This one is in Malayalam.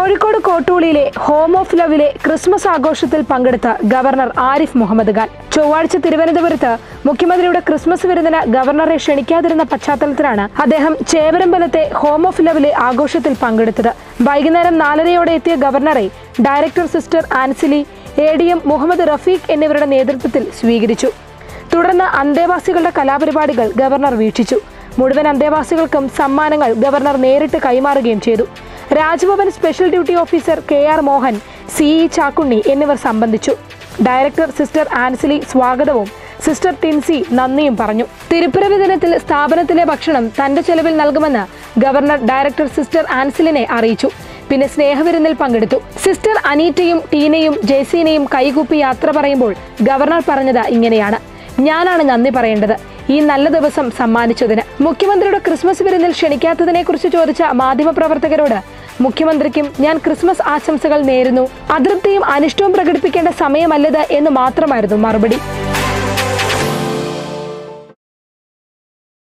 കോഴിക്കോട് കോട്ടൂളിയിലെ ഹോം ഓഫ് ലവിലെ ക്രിസ്മസ് ആഘോഷത്തിൽ പങ്കെടുത്ത ഗവർണർ ആരിഫ് മുഹമ്മദ് ഖാൻ ചൊവ്വാഴ്ച തിരുവനന്തപുരത്ത് മുഖ്യമന്ത്രിയുടെ ക്രിസ്മസ് വിരുന്നിന് ഗവർണറെ ക്ഷണിക്കാതിരുന്ന പശ്ചാത്തലത്തിലാണ് അദ്ദേഹം ചേവരമ്പലത്തെ ഹോം ഓഫ് ലവിലെ ആഘോഷത്തിൽ പങ്കെടുത്തത് വൈകുന്നേരം നാലരയോടെ എത്തിയ ഗവർണറെ director sister Ancily A D M Muhammad Rafeeq എന്നിവരുടെ നേതൃത്വത്തിൽ സ്വീകരിച്ചു തുടർന്ന് അന്തേവാസികളുടെ കലാപരിപാടികൾ ഗവർണർ വീക്ഷിച്ചു മുഴുവൻ അന്തേവാസികൾക്കും സമ്മാനങ്ങൾ ഗവർണർ നേരിട്ട് കൈമാറുകയും ചെയ്തു Raj Bhavan special duty officer K R Mohan C E Chakkunni എന്നിവർ സംബന്ധിച്ചു ഡയറക്ടർ സിസ്റ്റർ ആൻസിലി സ്വാഗതവും സിസ്റ്റർ ടിൻസി നന്ദിയും പറഞ്ഞു തിരുപ്പിറവി ദിനത്തിൽ സ്ഥാപനത്തിലെ ഭക്ഷണം തന്റെ ചെലവിൽ നൽകുമെന്ന് ഗവർണർ ഡയറക്ടർ സിസ്റ്റർ ആൻസിലിനെ അറിയിച്ചു പിന്നെ സ്നേഹവിരുന്നിൽ പങ്കെടുത്തു സിസ്റ്റർ അനീറ്റയും ടീനയും ജെയ്സീനയും കൈകൂപ്പി യാത്ര പറയുമ്പോൾ ഗവർണർ പറഞ്ഞത് ഇങ്ങനെയാണ് ഞാനാണ് നന്ദി പറയേണ്ടത് ഈ നല്ല ദിവസം സമ്മാനിച്ചതിന് മുഖ്യമന്ത്രിയുടെ ക്രിസ്മസ് വിരുന്നിൽ ക്ഷണിക്കാത്തതിനെ കുറിച്ച് ചോദിച്ച മാധ്യമപ്രവർത്തകരോട് മുഖ്യമന്ത്രിക്കും ഞാൻ ക്രിസ്മസ് ആശംസകൾ നേരുന്നു അതൃപ്തിയും അനിഷ്ടവും പ്രകടിപ്പിക്കേണ്ട സമയമല്ലത് എന്ന് മാത്രമായിരുന്നു മറുപടി